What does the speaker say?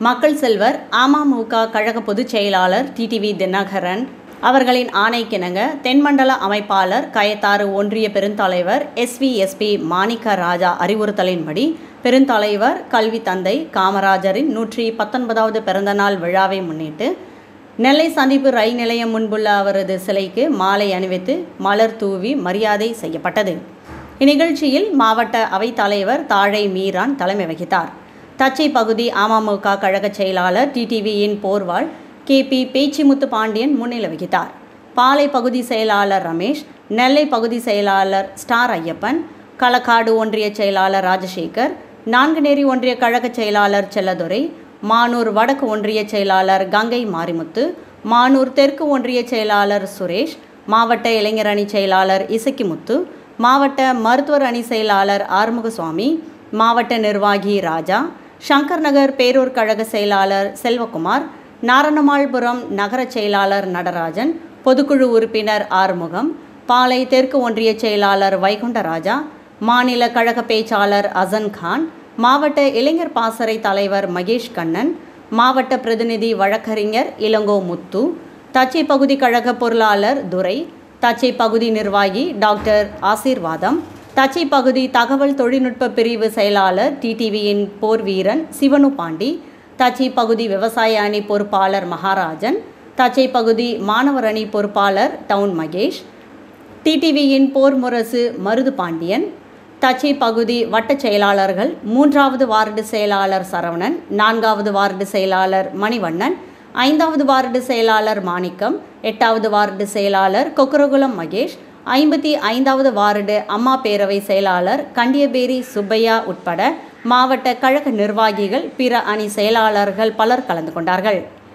மக்கள் செல்வர் அமமுக கழக பொதுச் செயலாளர் டிடிவி தினகரன் அவர்களின் ஆணைக்கிணங்க தென்மண்டல அமைப்பாளர் கயத்தாறு ஒன்றிய பெருந்தலைவர் எஸ்விஎஸ்பி மாணிக்க ராஜா அறிவுறுத்தலின்படி பெருந்தலைவர் கல்வி தந்தை காமராஜரின் நூற்றி பத்தொன்பதாவது பிறந்தநாள் விழாவை முன்னிட்டு நெல்லை சந்திப்பு ரயில் நிலையம் முன்புள்ள அவரது சிலைக்கு மாலை அணிவித்து மலர் தூவி மரியாதை செய்யப்பட்டது இந்நிகழ்ச்சியில் மாவட்ட அவைத்தலைவர் தாழை மீரான் தலைமை வகித்தார் தச்சை பகுதி அமமுக கழக செயலாளர் டிடிவியின் போர்வாள் கே பி பேச்சிமுத்து பாண்டியன் முன்னிலை வகித்தார் பாலை பகுதி செயலாளர் ரமேஷ் நெல்லை பகுதி செயலாளர் ஸ்டார் ஐயப்பன் களக்காடு ஒன்றிய செயலாளர் ராஜசேகர் நான்குநேரி ஒன்றிய கழக செயலாளர் செல்லதுரை மானூர் வடக்கு ஒன்றிய செயலாளர் கங்கை மாரிமுத்து மானூர் தெற்கு ஒன்றிய செயலாளர் சுரேஷ் மாவட்ட இளைஞர் அணி செயலாளர் இசக்கிமுத்து மாவட்ட மருத்துவர் அணி செயலாளர் ஆறுமுகசுவாமி மாவட்ட நிர்வாகி ராஜா சங்கர் நகர் பேரூர் கழக செயலாளர் செல்வகுமார் நாரணமாள்புரம் நகர செயலாளர் நடராஜன் பொதுக்குழு உறுப்பினர் ஆறுமுகம் பாலை தெற்கு ஒன்றிய செயலாளர் வைகுண்டராஜா மாநில கழக பேச்சாளர் அசன் கான் மாவட்ட இளைஞர் பாசறை தலைவர் மகேஷ் கண்ணன் மாவட்ட பிரதிநிதி வழக்கறிஞர் இளங்கோ முத்து தச்சை பகுதி கழக பொருளாளர் துரை தச்சை பகுதி நிர்வாகி டாக்டர் ஆசீர்வாதம் தச்சை பகுதி தகவல் தொழில்நுட்ப பிரிவு செயலாளர் டிடிவியின் போர் வீரன் சிவனு பாண்டி தச்சை பகுதி விவசாய அணி பொறுப்பாளர் மகாராஜன் தச்சை பகுதி மாணவர் அணி பொறுப்பாளர் டவுன் மகேஷ் டிடிவியின் போர் முரசு மருது பாண்டியன் தச்சை பகுதி வட்டச் செயலாளர்கள் மூன்றாவது வார்டு செயலாளர் சரவணன் நான்காவது வார்டு செயலாளர் மணிவண்ணன் ஐந்தாவது வார்டு செயலாளர் மாணிக்கம் எட்டாவது வார்டு செயலாளர் கொக்கரகுளம் மகேஷ் ஐம்பத்தி ஐந்தாவது வார்டு அம்மா பேரவை செயலாளர் கண்டியபேரி சுப்பையா உட்பட மாவட்ட கழக நிர்வாகிகள் பிற அணி செயலாளர்கள் பலர் கலந்து கொண்டார்கள்